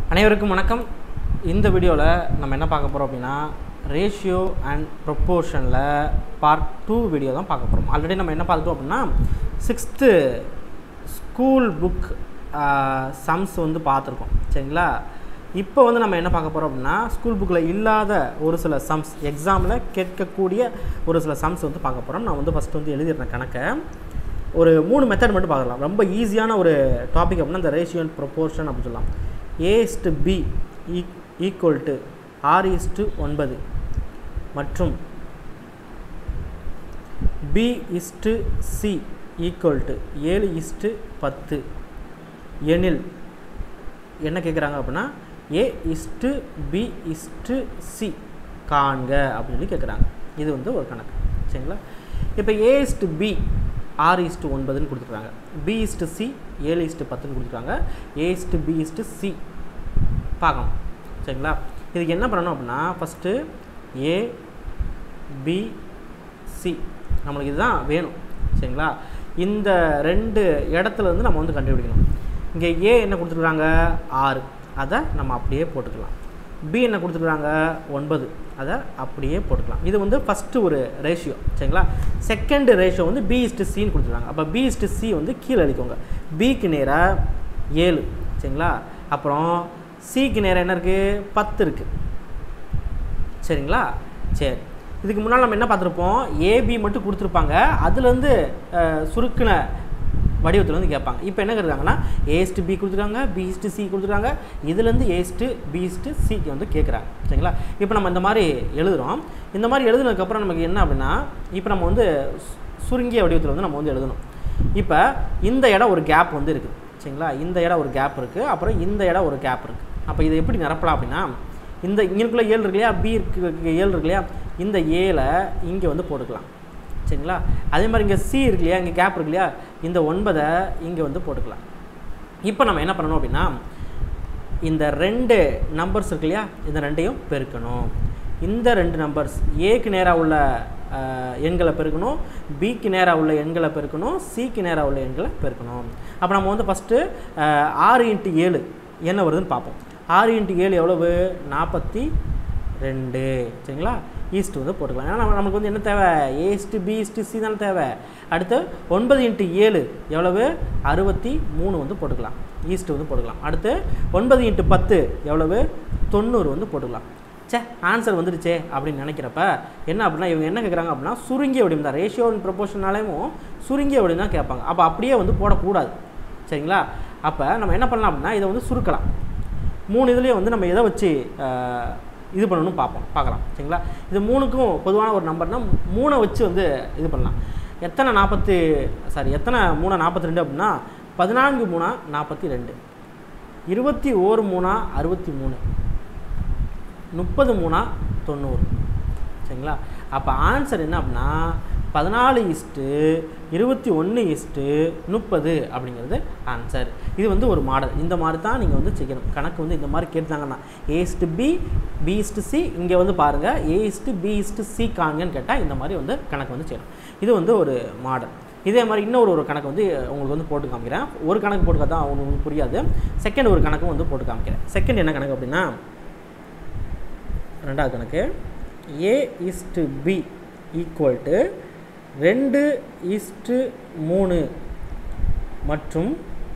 அனைவருக்கும் வணக்கம் இந்த வீடியோவில் நம்ம என்ன பார்க்க போகிறோம் அப்படின்னா ரேஷியோ அண்ட் ப்ரொப்போர்ஷனில் பார்ட் டூ வீடியோ தான் பார்க்க போகிறோம் ஆல்ரெடி நம்ம என்ன பார்த்துட்டோம் அப்படின்னா சிக்ஸ்த்து ஸ்கூல் புக் சம்ஸ் வந்து பார்த்துருக்கோம் சரிங்களா இப்போ வந்து நம்ம என்ன பார்க்க போகிறோம் அப்படின்னா ஸ்கூல் புக்கில் இல்லாத ஒரு சில சம்ஸ் எக்ஸாமில் கேட்கக்கூடிய ஒரு சில சம்ஸ் வந்து பார்க்க போகிறோம் நான் வந்து ஃபஸ்ட்டு வந்து எழுதிடுறேன் கணக்கை ஒரு மூணு மெத்தட் மட்டும் பார்க்கலாம் ரொம்ப ஈஸியான ஒரு டாபிக் அப்படின்னா இந்த ரேஷியோ அண்ட் ப்ரொப்போர்ஷன் அப்படின்னு சொல்லலாம் A is to B equal to ஆர் இஸ்டு ஒன்பது மற்றும் B is to C equal to ஏழு இஸ்டு பத்து எனில் என்ன கேட்குறாங்க அப்படின்னா A is to B is to C காண்க அப்படின்னு சொல்லி கேட்குறாங்க இது வந்து ஒரு கணக்கு சரிங்களா இப்போ ஏ இஸ்டு பி ஆறு இஸ்டு ஒன்பதுன்னு கொடுத்துருக்காங்க பி இஸ்டு சி ஏழு இஸ்டு பத்துன்னு கொடுத்துருக்காங்க A is to B is to C பார்க்கணும் சரிங்களா இதுக்கு என்ன பண்ணணும் அப்படின்னா ஃபஸ்ட்டு ஏ பி சி நம்மளுக்கு இதுதான் வேணும் சரிங்களா இந்த ரெண்டு இடத்துல இருந்து நம்ம வந்து கண்டுபிடிக்கணும் இங்கே ஏ என்ன கொடுத்துருக்காங்க ஆறு அதை நம்ம அப்படியே போட்டுக்கலாம் பி என்ன கொடுத்துருக்காங்க ஒன்பது அதை அப்படியே போட்டுக்கலாம் இது வந்து ஃபஸ்ட்டு ஒரு ரேஷியோ சரிங்களா செகண்ட் ரேஷியோ வந்து பி இஸ்டு சின்னு கொடுத்துருக்காங்க அப்போ பி இஸ்டு சி வந்து கீழே அடிக்கோங்க பிக்கு நேராக ஏழு சரிங்களா அப்புறம் சிக்கு நேரம் என்ன இருக்குது பத்து இருக்குது சரிங்களா சரி இதுக்கு முன்னால் நம்ம என்ன பார்த்துருப்போம் ஏபி மட்டும் கொடுத்துருப்பாங்க அதுலேருந்து சுருக்கின வடிவத்தில் வந்து கேட்பாங்க இப்போ என்ன கேட்குறாங்கன்னா ஏஸ்ட்டு பி கொடுத்துருக்காங்க பிஸ்ட்டு சி கொடுத்துருக்காங்க இதுலேருந்து ஏஸ்ட்டு பிஸ்ட்டு சிக்கு வந்து கேட்குறாங்க சரிங்களா இப்போ நம்ம இந்த மாதிரி எழுதுகிறோம் இந்த மாதிரி எழுதுனதுக்கப்புறம் நமக்கு என்ன அப்படின்னா இப்போ நம்ம வந்து சு- சுருங்கிய வடிவத்தில் வந்து நம்ம வந்து எழுதணும் இப்போ இந்த இடம் ஒரு கேப் வந்து இருக்குது சரிங்களா இந்த இடம் ஒரு கேப் இருக்குது அப்புறம் இந்த இடம் ஒரு கேப் இருக்குது அப்போ இதை எப்படி நிரப்பலாம் அப்படின்னா இந்த இங்கேக்குள்ளே ஏழு இருக்கு இல்லையா பி இருக்கு ஏழு இருக்கு இல்லையா இந்த ஏழை இங்கே வந்து போட்டுக்கலாம் சரிங்களா அதே மாதிரி இங்கே சி இருக்கு இல்லையா இங்கே கேப் இருக்கு இல்லையா இந்த ஒன்பதை இங்கே வந்து போட்டுக்கலாம் இப்போ நம்ம என்ன பண்ணணும் அப்படின்னா இந்த ரெண்டு நம்பர்ஸ் இருக்கு இல்லையா இந்த ரெண்டையும் பெருக்கணும் இந்த ரெண்டு நம்பர்ஸ் ஏக்கு நேராக உள்ள அஹ், எண்களை பெருக்கணும் பிக்கு நேராக உள்ள எண்களை பெருக்கணும் சிக்கு நேராக உள்ள எண்களை பெருக்கணும் அப்போ நம்ம வந்து ஃபஸ்ட்டு ஆறு இன்ட்டு ஏழு என்ன வருதுன்னு பார்ப்போம் ஆறு இன்ட்டு ஏழு எவ்வளவு நாற்பத்தி ரெண்டு சரிங்களா ஈஸ்ட் வந்து போட்டுக்கலாம் ஏன்னா நம்ம- நமக்கு வந்து என்ன தேவை A is to B is to C தானே தேவை அடுத்து ஒன்பது இன்ட்டு ஏழு எவ்வளவு அறுபத்தி மூணு வந்து போட்டுக்கலாம் ஈஸ்ட் வந்து போட்டுக்கலாம் அடுத்து ஒன்பது இன்ட்டு பத்து எவ்வளவு தொண்ணூறு வந்து போட்டுக்கலாம் ச்சே ஆன்சர் வந்துடுச்சே அப்படின்னு நினைக்கிறப்ப என்ன அப்படின்னா இவங்க என்ன கேட்குறாங்க அப்படின்னா சுருங்கிய வடிவம் தான் ரேஷியோ அண்ட் ப்ரொபோஷனாலேயும் சுருங்கிய வடிவம் தான் கேட்பாங்க அப்போ அப்படியே வந்து போடக்கூடாது சரிங்களா அப்போ நம்ம என்ன பண்ணலாம் அப்படின்னா இதை வந்து சுருக்கலாம் மூணு இதுலேயும் வந்து நம்ம எதை வச்சு அஹ், இது பண்ணணும் பார்ப்போம் பார்க்கலாம் சரிங்களா இது மூணுக்கும் பொதுவான ஒரு நம்பர்னா மூணை வச்சு வந்து இது பண்ணலாம் எத்தனை நாற்பத்தி சாரி எத்தனை மூணா நாற்பத்தி ரெண்டு அப்படின்னா பதினான்கு மூணா நாற்பத்தி ரெண்டு இருபத்தி ஓரு மூணா அறுபத்தி மூணு முப்பது மூணா தொண்ணூறு சரிங்களா அப்போ ஆன்சர் என்ன அப்படின்னா பதினாலு இஸ்ட்டு இருபத்தி ஒன்று இஸ்ட்டு முப்பது அப்படிங்கிறது ஆன்சர் இது வந்து ஒரு மாடல் இந்த மாதிரி தான் நீங்கள் வந்து செய்யணும் கணக்கு வந்து இந்த மாதிரி கேட்டாங்கன்னா A is to B B is to C இங்கே வந்து பாருங்கள் A is to B is to C காங்கன்னு கேட்டால் இந்த மாதிரி வந்து கணக்கு வந்து செய்யணும் இது வந்து ஒரு மாடல் இதே மாதிரி இன்னொரு ஒரு கணக்கு வந்து உங்களுக்கு வந்து போட்டு காமிக்கிறேன் ஒரு கணக்கு போட்டு தான் உங்களுக்கு புரியாது செகண்ட் ஒரு கணக்கும் வந்து போட்டு காமிக்கிறேன் செகண்ட் என்ன கணக்கு அப்படின்னா ரெண்டாவது கணக்கு A is to B equal to ரெண்டு இஸ்டு மூணு மற்றும்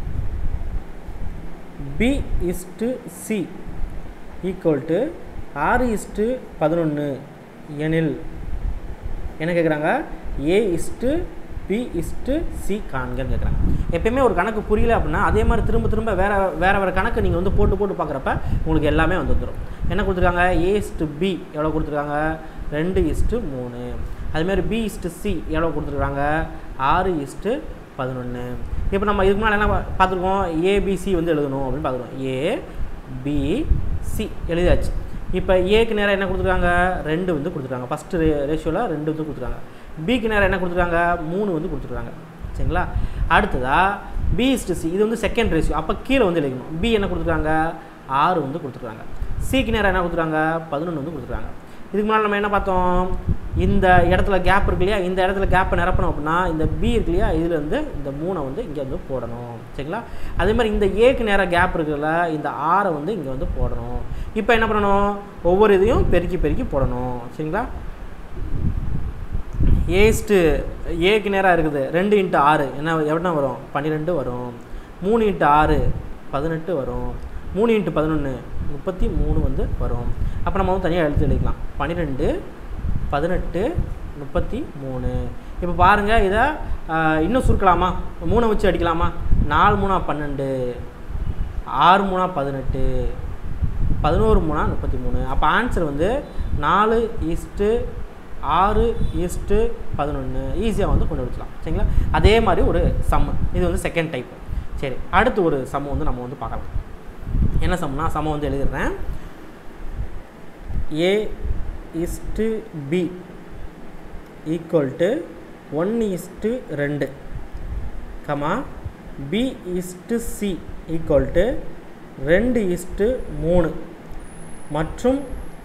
B is to C equal to ஆறு இஸ்டு பதினொன்று எனில் என்ன கேட்குறாங்க A is to B is to C காண்கன்னு கேட்குறாங்க எப்பயுமே ஒரு கணக்கு புரியல அப்படின்னா அதே மாதிரி திரும்ப திரும்ப வேறு வேறு வேறு கணக்கு நீங்கள் வந்து போட்டு போட்டு பார்க்குறப்ப உங்களுக்கு எல்லாமே வந்து வந்துடும் என்ன கொடுத்துருக்காங்க ஏ இஸ்ட்டு பி எவ்வளோ கொடுத்துருக்காங்க ரெண்டு இஸ்ட்டு மூணு அதுமாரி பி இஸ்ட்டு சி எவ்வளோ கொடுத்துருக்காங்க ஆறு இஸ்ட்டு பதினொன்று இப்போ நம்ம இதுக்கு முன்னாடி என்ன பா- பார்த்துருக்கோம் ஏபிசி வந்து எழுதணும் அப்படின்னு பார்த்துருக்கோம் ஏ பி சி எழுதியாச்சு இப்போ ஏக்கு நேரம் என்ன கொடுத்துருக்காங்க ரெண்டு வந்து கொடுத்துருக்காங்க ஃபஸ்ட்டு ரே ரேஷியோவில் ரெண்டு வந்து கொடுத்துருக்காங்க பிக்கு நேரம் என்ன கொடுத்துருக்காங்க மூணு வந்து கொடுத்துருக்காங்க சரிங்களா அடுத்ததா பி இஸ்டு சி இது வந்து செகண்ட் ரேஷியோ அப்போ கீழே வந்து எழுதிக்கணும் பி என்ன கொடுத்துருக்காங்க ஆறு வந்து கொடுத்துருக்காங்க சிக்கு நேரம் என்ன கொடுத்துருக்காங்க பதினொன்று வந்து கொடுத்துருக்காங்க இதுக்கு முன்னாடி நம்ம என்ன பார்த்தோம் இந்த இடத்துல கேப் இருக்கு இல்லையா இந்த இடத்துல கேப்பை நிரப்பணும் அப்படின்னா இந்த பி இருக்கு இல்லையா இதில் வந்து இந்த மூணை வந்து இங்கே வந்து போடணும் சரிங்களா அதே மாதிரி இந்த ஏக்கு நேராக கேப் இருக்குல்ல இந்த ஆறை வந்து இங்கே வந்து போடணும் இப்போ என்ன பண்ணணும் ஒவ்வொரு இதையும் பெருக்கி பெருக்கி போடணும் சரிங்களா ஏஸ்ட்டு ஏக்கு நேராக இருக்குது ரெண்டு இன்ட்டு ஆறு என்ன எவ்வளோ வரும் பன்னிரெண்டு வரும் மூணு இன்ட்டு ஆறு பதினெட்டு வரும் மூணு இன்ட்டு பதினொன்று முப்பத்தி மூணு வந்து வரும் அப்போ நம்ம வந்து தனியாக எழுத்து எழுதிக்கலாம் பன்னிரெண்டு பதினெட்டு முப்பத்தி மூணு இப்போ பாருங்கள் இதை ஆஹ், இன்னும் சுருக்கலாமா மூணை வச்சு அடிக்கலாமா நாலு மூணா பன்னெண்டு ஆறு மூணா பதினெட்டு பதினோரு மூணா முப்பத்தி மூணு அப்போ ஆன்சர் வந்து நாலு ஈஸ்ட்டு ஆறு ஈஸ்ட்டு பதினொன்று ஈஸியாக வந்து கொண்டு வச்சுக்கலாம் சரிங்களா அதே மாதிரி ஒரு சம்மு இது வந்து செகண்ட் டைப் சரி அடுத்து ஒரு சம்மு வந்து நம்ம வந்து பார்க்கலாம் என்ன சம்னா சம்ம வந்து எழுதிடுறேன் A is to B equal to one is to ரெண்டு comma B is to C equal to ரெண்டு இஸ்ட்டு மூணு மற்றும்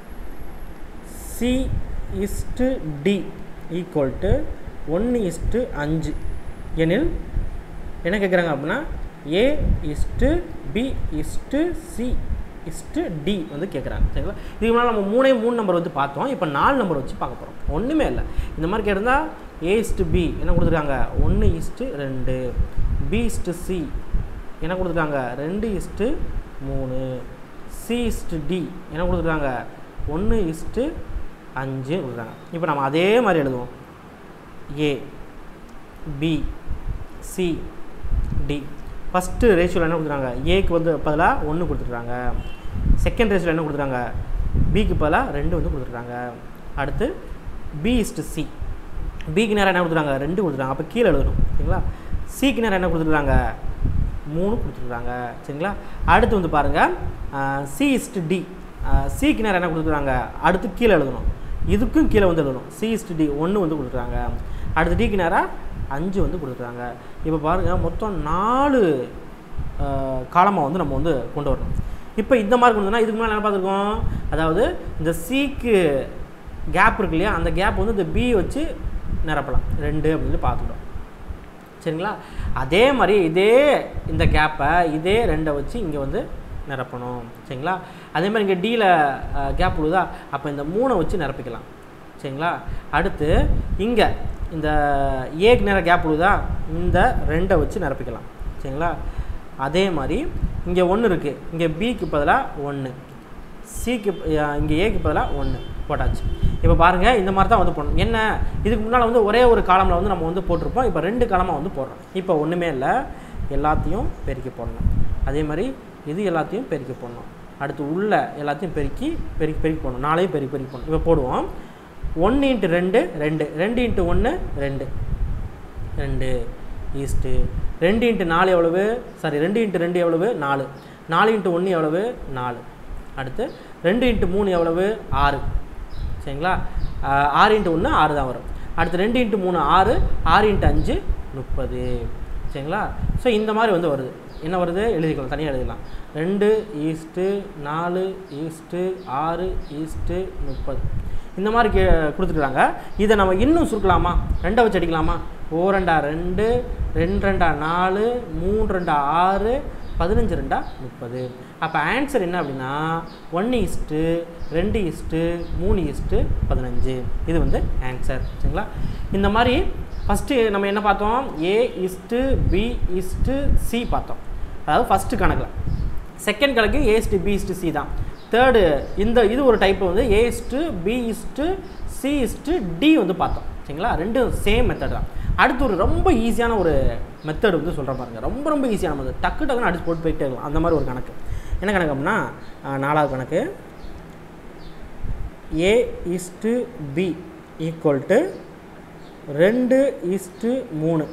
C is to D equal to ஒன்று இஸ்ட்டு அஞ்சு எனில் என்ன கேட்குறாங்க அப்படின்னா A is to B is to C is to D வந்து கேட்குறாங்க சரிங்களா இதுக்கு முன்னால் நம்ம மூணே மூணு நம்பர் வந்து பார்த்தோம் இப்போ நாலு நம்பர் வச்சு பார்க்க போகிறோம் ஒன்றுமே இல்லை இந்த மாதிரி கேட்டிருந்தால் ஏ இஸ்ட்டு பி என்ன கொடுத்துருக்காங்க ஒன்று இஸ்ட்டு ரெண்டு பி இஸ்ட்டு சி என்ன கொடுத்துருக்காங்க ரெண்டு இஸ்ட்டு மூணு சி இஸ்ட்டு டி என்ன கொடுத்துருக்காங்க ஒன்று இஸ்ட்டு அஞ்சு கொடுக்குறாங்க இப்போ நம்ம அதே மாதிரி எழுதுவோம் A B C D first ரேஷியோவில் என்ன கொடுத்துருக்காங்க ஏக்கு வந்து பதிலாக ஒன்று கொடுத்துருக்காங்க செகண்ட் ரேஷியோவில் என்ன கொடுத்துருக்காங்க பிக்கு பதிலாக ரெண்டு வந்து கொடுத்துருக்காங்க அடுத்து பி இஸ்ட்டு சி பிக்கு நேரம் என்ன கொடுத்துருக்காங்க ரெண்டு கொடுத்துருக்காங்க அப்போ கீழே எழுதணும் சரிங்களா சிக்கு நேரம் என்ன கொடுத்துருக்காங்க மூணு கொடுத்துருக்காங்க சரிங்களா அடுத்து வந்து பாருங்கள் சி இஸ்ட்டு டி சிக்கு நேரம் என்ன கொடுத்துருக்காங்க அடுத்து கீழே எழுதணும் இதுக்கும் கீழே வந்து எழுதணும் சி இஸ்ட்டு டி ஒன்று வந்து கொடுத்துருக்காங்க அடுத்து டிக்கு நேராக அஞ்சு வந்து கொடுத்துருக்காங்க இப்போ பாருங்கள் மொத்தம் நாலு காலமாக வந்து நம்ம வந்து கொண்டு வரணும் இப்போ இந்த மாதிரி கொண்டு வந்தோம்னா இதுக்கு முன்னாடி என்ன பார்த்துருக்கோம் அதாவது இந்த சிக்கு கேப் இருக்கு இல்லையா அந்த கேப் வந்து இந்த பி வச்சு நிரப்பலாம் ரெண்டு அப்படின்னு சொல்லி பார்த்துட்டோம் சரிங்களா அதே மாதிரி இதே இந்த கேப்பை இதே ரெண்டை வச்சு இங்கே வந்து நிரப்பணும் சரிங்களா அதே மாதிரி இங்கே டியில் கேப் விழுதா அப்போ இந்த மூணை வச்சு நிரப்பிக்கலாம் சரிங்களா அடுத்து இங்கே இந்த ஏக்கு நேரம் கேப் விழுதா இந்த ரெண்டை வச்சு நிரப்பிக்கலாம் சரிங்களா அதே மாதிரி இங்கே ஒன்று இருக்குது இங்கே பிக்கு பதிலாக ஒன்று சிக்கு இங்கே ஏக்கு பதிலாக ஒன்று போட்டாச்சு இப்போ பாருங்கள் இந்த மாதிரி தான் வந்து போடணும் என்ன இதுக்கு முன்னால் வந்து ஒரே ஒரு காலமில் வந்து நம்ம வந்து போட்டிருப்போம் இப்போ ரெண்டு காலமாக வந்து போடுறோம் இப்போ ஒன்றுமே இல்லை எல்லாத்தையும் பெருக்கி போடணும் அதே மாதிரி இது எல்லாத்தையும் பெருக்கி போடணும் அடுத்து உள்ள எல்லாத்தையும் பெருக்கி பெருக்கி பெருக்கி போடணும் நாளையும் பெருக்கி பெருக்கி போடணும் இப்போ போடுவோம் ஒன்று இன்ட்டு ரெண்டு ரெண்டு ரெண்டு இன்ட்டு ஒன்று ரெண்டு ரெண்டு ஈஸ்ட்டு ரெண்டு இன்ட்டு நாலு எவ்வளவு சாரி ரெண்டு இன்ட்டு ரெண்டு எவ்வளவு நாலு நாலு இன்ட்டு ஒன்று எவ்வளவு நாலு அடுத்து ரெண்டு இன்ட்டு மூணு எவ்வளவு ஆறு சரிங்களா ஆஹ் ஆறு இன்ட்டு ஒன்று ஆறு தான் வரும் அடுத்து ரெண்டு இன்ட்டு மூணு ஆறு ஆறு இன்ட்டு அஞ்சு முப்பது சரிங்களா ஸோ இந்த மாதிரி வந்து வருது என்ன வருது எழுதிக்கலாம் தனியாக எழுதிக்கலாம் ரெண்டு ஈஸ்ட்டு நாலு ஈஸ்ட்டு ஆறு ஈஸ்ட்டு முப்பது இந்த மாதிரி கே கொடுத்துருக்காங்க இதை நம்ம இன்னும் சுருக்கலாமா ரெண்டை வச்சு அடிக்கலாமா ஓ ரெண்டா ரெண்டு ரெண்டு ரெண்டா நாலு மூணு ரெண்டா ஆறு பதினஞ்சு ரெண்டா முப்பது அப்போ ஆன்சர் என்ன அப்படின்னா ஒன்று இஸ்ட்டு ரெண்டு இஸ்ட்டு மூணு இஸ்ட்டு பதினஞ்சு இது வந்து ஆன்சர் சரிங்களா இந்த மாதிரி ஃபஸ்ட்டு நம்ம என்ன பார்த்தோம் A is to B is to C பார்த்தோம் அதாவது ஃபஸ்ட்டு கணக்கில் செகண்ட் கணக்கு A is to B is to C தான் தேர்டு இந்த இது ஒரு டைப் வந்து A is to B is to C is to D வந்து பார்த்தோம் சரிங்களா ரெண்டும் சேம் மெத்தட் தான் அடுத்து ஒரு ரொம்ப ஈஸியான ஒரு மெத்தட் வந்து சொல்கிறேன் பாருங்க ரொம்ப ரொம்ப ஈஸியான மெத்தட் டக்கு டக்குன்னு அடிச்சு போட்டு போயிட்டே இருக்கலாம் அந்த மாதிரி ஒரு கணக்கு என்ன கணக்கு அப்படின்னா ஆஹ், நாலாவது கணக்கு A is to B equal to ரெண்டு இஸ்ட்டு மூணு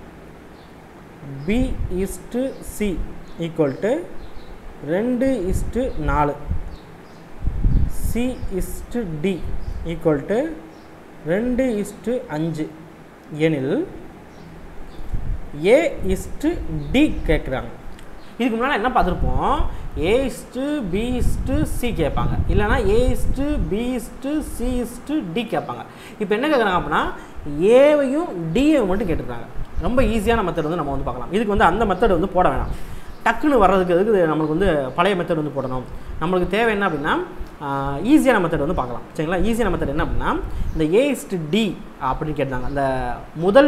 B is to C equal to ரெண்டு இஸ்ட்டு நாலு C is to D equal to ரெண்டு இஸ்ட்டு அஞ்சு எனில் ஏ இஸ்ட்டு டி கேட்குறாங்க இதுக்கு முன்னால் என்ன பார்த்துருப்போம் A is to B is to C கேட்பாங்க இல்லைனா A is to B is to C is to D கேட்பாங்க இப்போ என்ன கேட்குறாங்க அப்படின்னா ஏவையும் டியையும் மட்டும் கேட்டிருக்காங்க ரொம்ப ஈஸியான மெத்தட் வந்து நம்ம வந்து பார்க்கலாம் இதுக்கு வந்து அந்த மெத்தட் வந்து போட வேணாம் டக்குன்னு வர்றதுக்கு அதுக்கு நம்மளுக்கு வந்து பழைய மெத்தட் வந்து போடணும் நம்மளுக்கு தேவை என்ன அப்படின்னா ஈஸியான மெத்தட் வந்து பார்க்கலாம் சரிங்களா ஈஸியான மெத்தட் என்ன அப்படின்னா இந்த ஏ இஸ்ட்டு டி அப்படின்னு கேட்டாங்க அந்த முதல்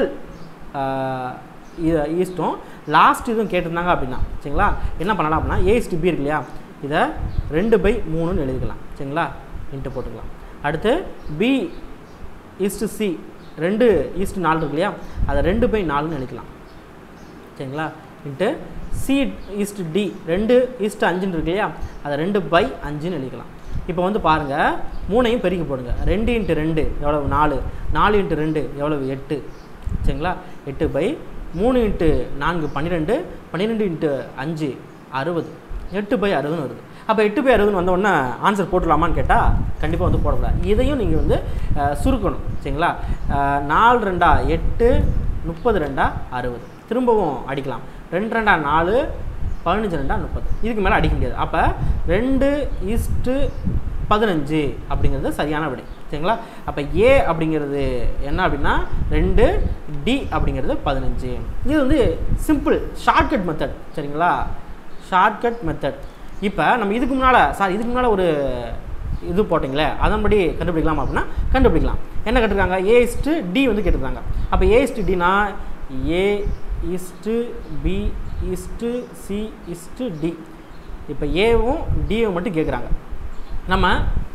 ஈஸ்ட்டும் லாஸ்ட் இதுவும் கேட்டிருந்தாங்க அப்படின்னா சரிங்களா என்ன பண்ணலாம் அப்படின்னா ஏ இஸ்ட்டு பி இருக்கு இல்லையா இதை ரெண்டு பை மூணுன்னு எழுதிக்கலாம் சரிங்களா இன்ட்டு போட்டுக்கலாம் அடுத்து பி ஈஸ்ட்டு சி ரெண்டு ஈஸ்ட்டு நாலு இருக்கு இல்லையா அதை ரெண்டு பை நாலுன்னு எழுதிக்கலாம் சரிங்களா இன்ட்டு சி ஈஸ்ட் டி ரெண்டு ஈஸ்ட் அஞ்சுன்னு இருக்கு இல்லையா அதை ரெண்டு பை அஞ்சுன்னு எழுதிக்கலாம் இப்போ வந்து பாருங்கள் மூணையும் பெருக்கி போடுங்க ரெண்டு இன்ட்டு ரெண்டு எவ்வளவு நாலு நாலு இன்ட்டு ரெண்டு எவ்வளவு எட்டு சரிங்களா எட்டு பை மூணு இன்ட்டு நான்கு பன்னிரெண்டு பன்னிரெண்டு இன்ட்டு அஞ்சு அறுபது எட்டு பை அறுபதுன்னு வருது அப்போ எட்டு பை அறுபதுன்னு வந்த உடனே ஆன்சர் போட்டுடலாமான்னு கேட்டால் கண்டிப்பாக வந்து போடக்கூடாது இதையும் நீங்கள் வந்து அஹ், சுருக்கணும் சரிங்களா அஹ், நாலு ரெண்டா எட்டு முப்பது ரெண்டா அறுபது திரும்பவும் அடிக்கலாம் ரெண்டு ரெண்டா நாலு பதினஞ்சு ரெண்டா முப்பது இதுக்கு மேலே அடிக்க முடியாது அப்போ ரெண்டு ஈஸ்ட்டு பதினஞ்சு அப்படிங்கிறது சரியான விடை சரிங்களா அப்போ ஏ அப்படிங்கிறது என்ன அப்படின்னா ரெண்டு டி அப்படிங்கிறது பதினஞ்சு இது வந்து சிம்பிள் ஷார்ட்கட் மெத்தட் சரிங்களா ஷார்ட்கட் மெத்தட் இப்போ நம்ம இதுக்கு முன்னால் சார் இதுக்கு முன்னால் ஒரு இது போட்டிங்களே அதன்படி கண்டுபிடிக்கலாம் அப்படின்னா கண்டுபிடிக்கலாம் என்ன கேட்டிருக்காங்க ஏ இஸ்ட்டு டி வந்து கேட்டிருக்காங்க அப்போ ஏ இஸ்ட்டு டினா A is to B is to C is to D இப்போ ஏவும் டியும் மட்டும் கேட்குறாங்க நம்ம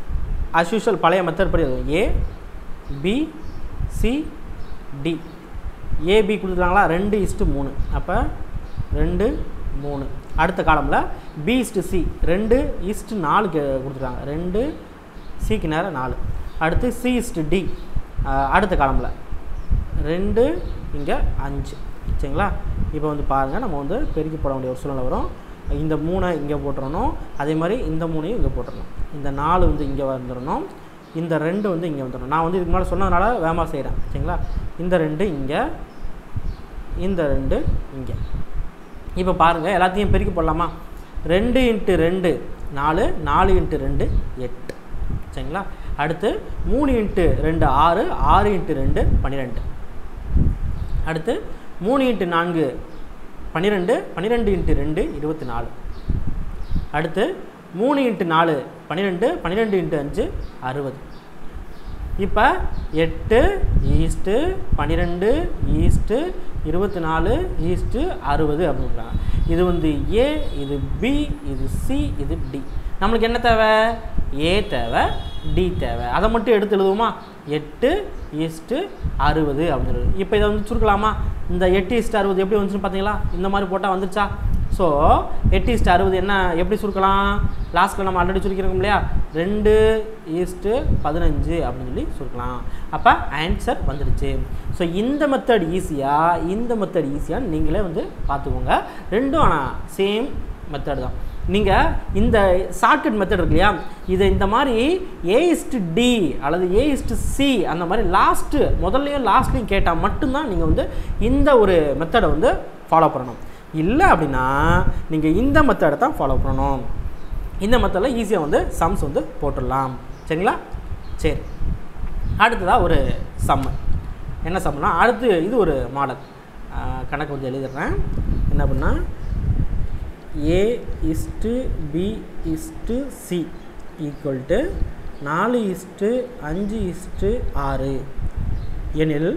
as usual பழைய மெத்தட் படி A B C D AB கொடுத்துருக்காங்களா ரெண்டு இஸ்ட்டு மூணு அப்போ ரெண்டு மூணு அடுத்த காலமில் பி இஸ்ட்டு சி ரெண்டு இஸ்ட்டு நாலு கே கொடுத்துருக்காங்க ரெண்டு சிக்கு நேரம் நாலு அடுத்து சி இஸ்ட்டு டி அடுத்த காலமில் ரெண்டு இங்கே அஞ்சு சரிங்களா இப்போ வந்து பாருங்கள் நம்ம வந்து பெருக்கி போட வேண்டிய ஒரு சூழ்நிலை வரும் இந்த மூணை இங்கே போட்டுறணும் அதே மாதிரி இந்த மூணையும் இங்கே போட்டுறணும் இந்த நாலு வந்து இங்கே வந்துடணும் இந்த ரெண்டு வந்து இங்கே வந்துடணும் நான் வந்து இதுக்கு மேலே சொன்னதுனால வேகமாக செய்கிறேன் சரிங்களா இந்த ரெண்டு இங்கே இந்த ரெண்டு இங்கே இப்போ பாருங்கள் எல்லாத்தையும் பெருக்கி போடலாமா ரெண்டு இன்ட்டு ரெண்டு நாலு நாலு இன்ட்டு ரெண்டு எட்டு சரிங்களா அடுத்து மூணு இன்ட்டு ரெண்டு ஆறு ஆறு இன்ட்டு ரெண்டு பன்னிரெண்டு அடுத்து மூணு இன்ட்டு நான்கு பன்னிரெண்டு பன்னிரெண்டு இன்ட்டு ரெண்டு இருபத்தி நாலு அடுத்து மூணு இன்ட்டு நாலு பன்னிரெண்டு பன்னிரெண்டு இன்ட்டு அஞ்சு அறுபது இப்போ எட்டு ஈஸ்ட்டு பன்னிரெண்டு ஈஸ்ட்டு இருபத்தி நாலு ஈஸ்ட்டு அறுபது அப்படின்றாங்க இது வந்து ஏ இது பி இது சி இது டி நம்மளுக்கு என்ன தேவை ஏ தேவை டி தேவை அதை மட்டும் எடுத்து எழுதுவோமா எட்டு ஈஸ்ட்டு அறுபது அப்படின்றது இப்போ இதை வந்து சுருக்கலாமா இந்த எட்டு ஈஸ்ட்டு அறுபது எப்படி வந்துச்சுன்னு பார்த்தீங்களா இந்த மாதிரி போட்டால் வந்துருச்சா ஸோ எட்டு ஈஸ்ட்டு அறுபது என்ன எப்படி சுருக்கலாம் லாஸ்ட்டில் நம்ம ஆல்ரெடி சுருக்கிறோம் இல்லையா ரெண்டு ஈஸ்ட்டு பதினஞ்சு அப்படின்னு சொல்லி சுருக்கலாம் அப்போ ஆன்சர் வந்துடுச்சு ஸோ இந்த மெத்தட் ஈஸியாக இந்த மெத்தட் ஈஸியாக நீங்களே வந்து பார்த்துக்கோங்க ரெண்டும் ஆனால் சேம் மெத்தட் தான் நீங்கள் இந்த ஷார்ட்கட் மெத்தட் இருக்கு இல்லையா இதை இந்த மாதிரி ஏ இஸ்டு டி அல்லது ஏ இஸ்டு சி அந்த மாதிரி லாஸ்ட்டு முதல்லையும் லாஸ்ட்லையும் கேட்டால் மட்டும்தான் நீங்கள் வந்து இந்த ஒரு மெத்தடை வந்து ஃபாலோ பண்ணணும் இல்லை அப்படின்னா நீங்கள் இந்த மெத்தடை தான் ஃபாலோ பண்ணணும் இந்த மெத்தடில் ஈஸியாக வந்து சம்ஸ் வந்து போட்டுடலாம் சரிங்களா சரி அடுத்ததாக ஒரு சம்மு என்ன சம்னா அடுத்து இது ஒரு மாடல் கணக்கு கொஞ்சம் எழுதிடுறேன் என்ன அப்படின்னா A is to B is to C equal to நாலு இஸ்ட்டு அஞ்சு இஸ்ட்டு ஆறு எனில்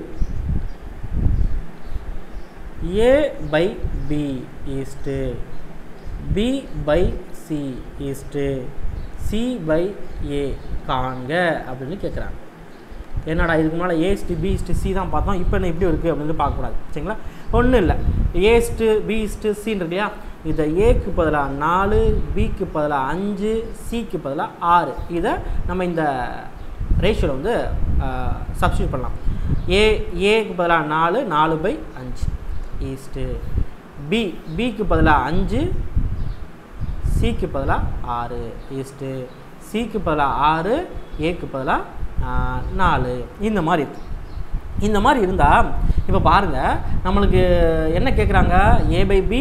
A by B is to B by C is to C by A காண்க அப்படின்னு கேட்குறாங்க என்னடா இதுக்கு முன்னால் ஏஸ்ட்டு பிஸ்ட்டு சி தான் பார்த்தோம் இப்போ என்ன இப்படி இருக்குது அப்படின்னு பார்க்கக்கூடாது சரிங்களா ஒன்றும் இல்லை ஏஸ்ட்டு பிஸ்ட்டு சின்னு இருக்கு இல்லையா இதை ஏக்கு பதிலாக நாலு பிக்கு பதிலாக அஞ்சு சிக்கு பதிலாக ஆறு இதை நம்ம இந்த ரேஷியோவில் வந்து சப்ஸ்டியூட் பண்ணலாம் ஏ ஏக்கு பதிலாக நாலு நாலு பை அஞ்சு ஈஸ்ட்டு பி பிக்கு பதிலாக அஞ்சு சிக்கு பதிலாக ஆறு ஈஸ்ட்டு சிக்கு பதிலாக ஆறு ஏக்கு பதிலாக நாலு இந்த மாதிரி இருக்கு இந்த மாதிரி இருந்தால் இப்போ பாருங்கள் நம்மளுக்கு என்ன கேட்குறாங்க A by B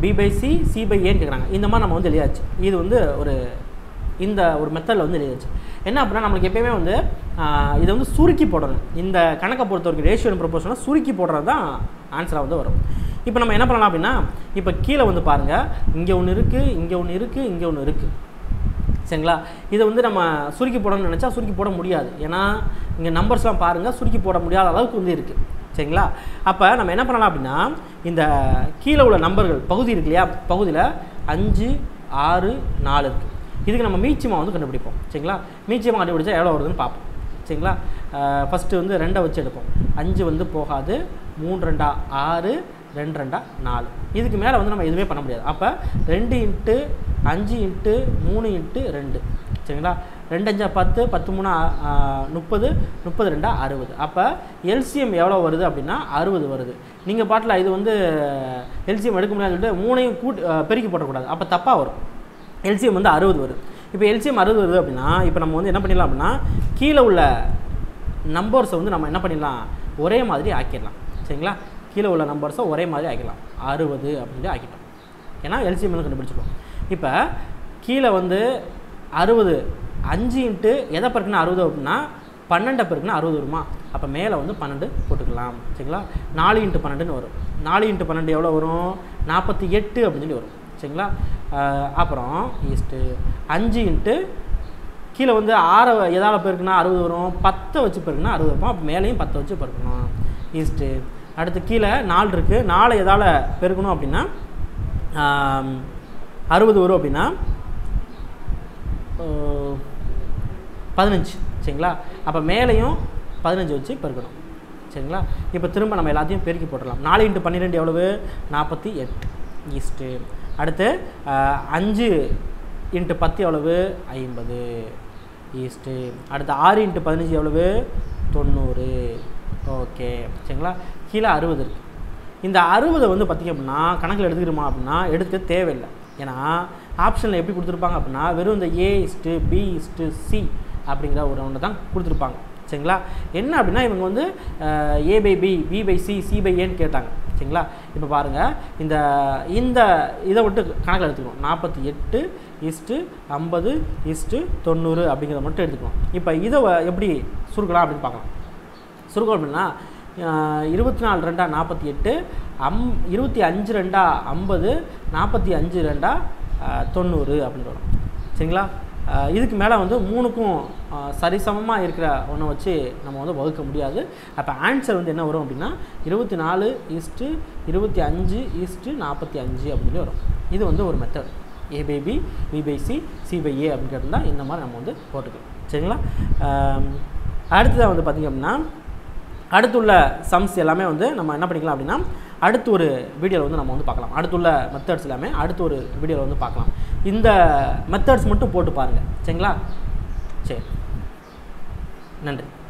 B by C C by ஏன்னு கேட்குறாங்க இந்த மாதிரி நம்ம வந்து எழுதியாச்சு இது வந்து ஒரு இந்த ஒரு மெத்தடில் வந்து எழுதியாச்சு என்ன அப்படின்னா நம்மளுக்கு எப்பயுமே வந்து ஆஹ், இதை வந்து சுருக்கி போடணும் இந்த கணக்கை பொறுத்த வரைக்கும் ரேஷியோ ப்ரொபோஷனாக சுருக்கி போடுறது தான் ஆன்சராக வந்து வரும் இப்போ நம்ம என்ன பண்ணலாம் அப்படின்னா இப்போ கீழே வந்து பாருங்கள் இங்கே ஒன்று இருக்குது இங்கே ஒன்று இருக்குது இங்கே ஒன்று இருக்குது சரிங்களா இதை வந்து நம்ம சுருக்கி போடணும்னு நினச்சா சுருக்கி போட முடியாது ஏன்னா இங்கே நம்பர்ஸ்லாம் பாருங்கள் சுருக்கி போட முடியாத அளவுக்கு வந்து இருக்குது சரிங்களா அப்போ நம்ம என்ன பண்ணலாம் அப்படின்னா இந்த கீழே உள்ள நம்பர்கள் பகுதி இருக்கு இல்லையா பகுதியில் அஞ்சு ஆறு நாலு இருக்குது இதுக்கு நம்ம மீச்சிமா வந்து கண்டுபிடிப்போம் சரிங்களா மீச்சிமா கண்டுபிடிச்சா எவ்வளோ வருதுன்னு பார்ப்போம் சரிங்களா ஃபஸ்ட்டு வந்து ரெண்டை வச்சு எடுப்போம் அஞ்சு வந்து போகாது மூணு ரெண்டா ஆறு ரெண்டு ரெண்டா நாலு இதுக்கு மேலே வந்து நம்ம எதுவுமே பண்ண முடியாது அப்போ ரெண்டு இன்ட்டு அஞ்சு இன்ட்டு மூணு இன்ட்டு ரெண்டு சரிங்களா ரெண்டு அஞ்சா பத்து பத்து மூணா ஆ, முப்பது முப்பது ரெண்டா அறுபது அப்போ எல்சிஎம் எவ்வளோ வருது அப்படின்னா அறுபது வருது நீங்கள் பாட்டில் இது வந்து எல்சிஎம் எடுக்க முடியாதுன்னு சொல்லிட்டு மூணையும் கூட்டி ஆ, பெருக்கி போடக்கூடாது அப்போ தப்பாக வரும் எல்சிஎம் வந்து அறுபது வருது இப்போ எல்சிஎம் அறுபது வருது அப்படின்னா இப்போ நம்ம வந்து என்ன பண்ணிடலாம் அப்படின்னா கீழே உள்ள நம்பர்ஸை வந்து நம்ம என்ன பண்ணிடலாம் ஒரே மாதிரி ஆக்கிடலாம் சரிங்களா கீழே உள்ள நம்பர்ஸை ஒரே மாதிரி ஆக்கிடலாம் அறுபது அப்படின்னு ஆக்கிட்டோம் ஏன்னா எல்சிஎம் வந்து கண்டுபிடிச்சிருக்கோம் இப்போ கீழே வந்து அறுபது அஞ்சு இன்ட்டு எதை பெருக்குன்னா அறுபது அப்படின்னா பன்னெண்டை பெருக்குன்னா அறுபது வருமா அப்போ மேலே வந்து பன்னெண்டு போட்டுக்கலாம் சரிங்களா நாலு இன்ட்டு பன்னெண்டுன்னு வரும் நாலு இன்ட்டு பன்னெண்டு எவ்வளோ வரும் நாற்பத்தி எட்டு அப்படின்னு சொல்லி வரும் சரிங்களா ஆஹ் அப்புறம் ஈஸ்ட்டு அஞ்சு இன்ட்டு கீழே வந்து ஆறை எதால் பெருக்குனா அறுபது வரும் பத்தை வச்சு பெருக்குனா அறுபது இருக்கும் அப்போ மேலேயும் பத்தை வச்சு பெருக்கணும் ஈஸ்ட்டு அடுத்து கீழே நாலு இருக்குது நாலு எதால் பெருக்கணும் அப்படின்னா ஆம், அறுபது வரும் அப்படின்னா ஆஹ், பதினஞ்சு சரிங்களா அப்போ மேலேயும் பதினஞ்சு வச்சு பெருக்கணும் சரிங்களா இப்போ திரும்ப நம்ம எல்லாத்தையும் பெருக்கி போட்டுடலாம் நாலு இன்ட்டு பன்னிரெண்டு எவ்வளவு நாற்பத்தி எட்டு ஈஸ்ட்டு அடுத்து ஆஹ், அஞ்சு இன்ட்டு பத்து எவ்வளவு ஐம்பது ஈஸ்ட்டு அடுத்து ஆறு இன்ட்டு பதினஞ்சு எவ்வளவு தொண்ணூறு ஓகே சரிங்களா கீழே அறுபது இருக்குது இந்த அறுபதை வந்து பார்த்திங்க அப்படின்னா கணக்கில் எடுத்துக்கிறோமா அப்படின்னா எடுக்க தேவையில்லை ஏன்னா ஆப்ஷனில் எப்படி கொடுத்துருப்பாங்க அப்படின்னா வெறும் இந்த A is to B is to C அப்படிங்கிற ஒரு ஒன்று தான் கொடுத்துருப்பாங்க சரிங்களா என்ன அப்படின்னா இவங்க வந்து A by B B by C C by ஏன்னு கேட்டாங்க சரிங்களா இப்போ பாருங்கள் இந்த இந்த இதை விட்டு கணக்கில் எடுத்துக்கணும் நாற்பத்தி எட்டு இஸ்ட்டு ஐம்பது இஸ்ட்டு தொண்ணூறு அப்படிங்கிறத மட்டும் எடுத்துக்கணும் இப்போ இதை வ- எப்படி சுருக்கலாம் அப்படின்னு பார்க்கலாம் சுருக்கம் அப்படின்னா ஆஹ், இருபத்தி நாலு ரெண்டா நாற்பத்தி எட்டு அம் இருபத்தி அஞ்சு ரெண்டா ஐம்பது நாற்பத்தி அஞ்சு ரெண்டா ஆஹ், தொண்ணூறு அப்படின்னு வரும் சரிங்களா ஆஹ், இதுக்கு மேலே வந்து மூணுக்கும் ஆஹ், சரிசமமாக இருக்கிற ஒன்றை வச்சு நம்ம வந்து வகுக்க முடியாது அப்போ ஆன்சர் வந்து என்ன வரும் அப்படின்னா இருபத்தி நாலு ஈஸ்ட்டு இருபத்தி அஞ்சு ஈஸ்ட்டு நாற்பத்தி அஞ்சு அப்படின்னு சொல்லி வரும் இது வந்து ஒரு method A by B B by C C by A அப்படின்னு கேட்டிருந்தா இந்த மாதிரி நம்ம வந்து போட்டுக்கலாம் சரிங்களா ஆம், அடுத்ததாக வந்து பார்த்திங்க அப்படின்னா அடுத்துள்ள சம்ஸ் எல்லாமே வந்து நம்ம என்ன பண்ணிக்கலாம் அப்படின்னா அடுத்து ஒரு வீடியோவில் வந்து நம்ம வந்து பார்க்கலாம் அடுத்துள்ள மெத்தட்ஸ் எல்லாமே அடுத்து ஒரு வீடியோவில் வந்து பார்க்கலாம் இந்த மெத்தட்ஸ் மட்டும் போட்டு பாருங்கள் சரிங்களா சரி நன்றி